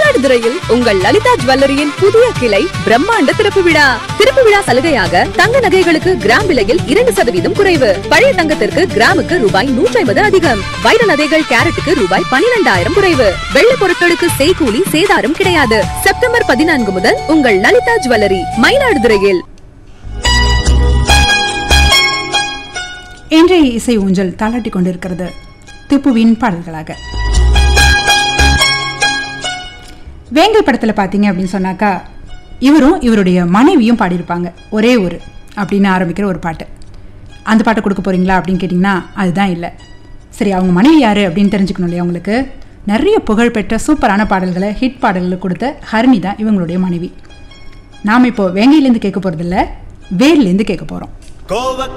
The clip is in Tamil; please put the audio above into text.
மயிலாடுதுறையில் உங்கள் லலிதா ஜுவல்லரியின் புதிய கிளை பிரம்மாண்ட திறப்பு விழா திறப்பு விழா சலுகையாக தங்க நகைகளுக்கு கிராம் விலையில் இரண்டு சதவீதம் குறைவு பழைய தங்கத்திற்கு கிராமுக்கு ரூபாய் நூற்றி ஐம்பது அதிகம் வைர நகைகள் கேரட்டுக்கு ரூபாய் பனிரெண்டாயிரம் குறைவு வெள்ளி பொருட்களுக்கு செய்கூலி சேதாரம் கிடையாது செப்டம்பர் பதினான்கு முதல் உங்கள் லலிதா ஜுவல்லரி மயிலாடுதுறையில் இன்றைய இசை ஊஞ்சல் தாளாட்டி கொண்டிருக்கிறது திப்புவின் பாடல்களாக வேங்கை படத்தில் பார்த்தீங்க அப்படின்னு சொன்னாக்கா இவரும் இவருடைய மனைவியும் பாடியிருப்பாங்க ஒரே ஒரு அப்படின்னு ஆரம்பிக்கிற ஒரு பாட்டு அந்த பாட்டை கொடுக்க போறீங்களா அப்படின்னு கேட்டிங்கன்னா அதுதான் இல்லை சரி அவங்க மனைவி யார் அப்படின்னு தெரிஞ்சுக்கணும் இல்லையா உங்களுக்கு நிறைய புகழ்பெற்ற சூப்பரான பாடல்களை ஹிட் பாடல்களை கொடுத்த ஹரிணி தான் இவங்களுடைய மனைவி நாம் இப்போ வேங்கையிலேருந்து கேட்க போகிறதில்ல வேர்லேருந்து கேட்க போகிறோம் கோவ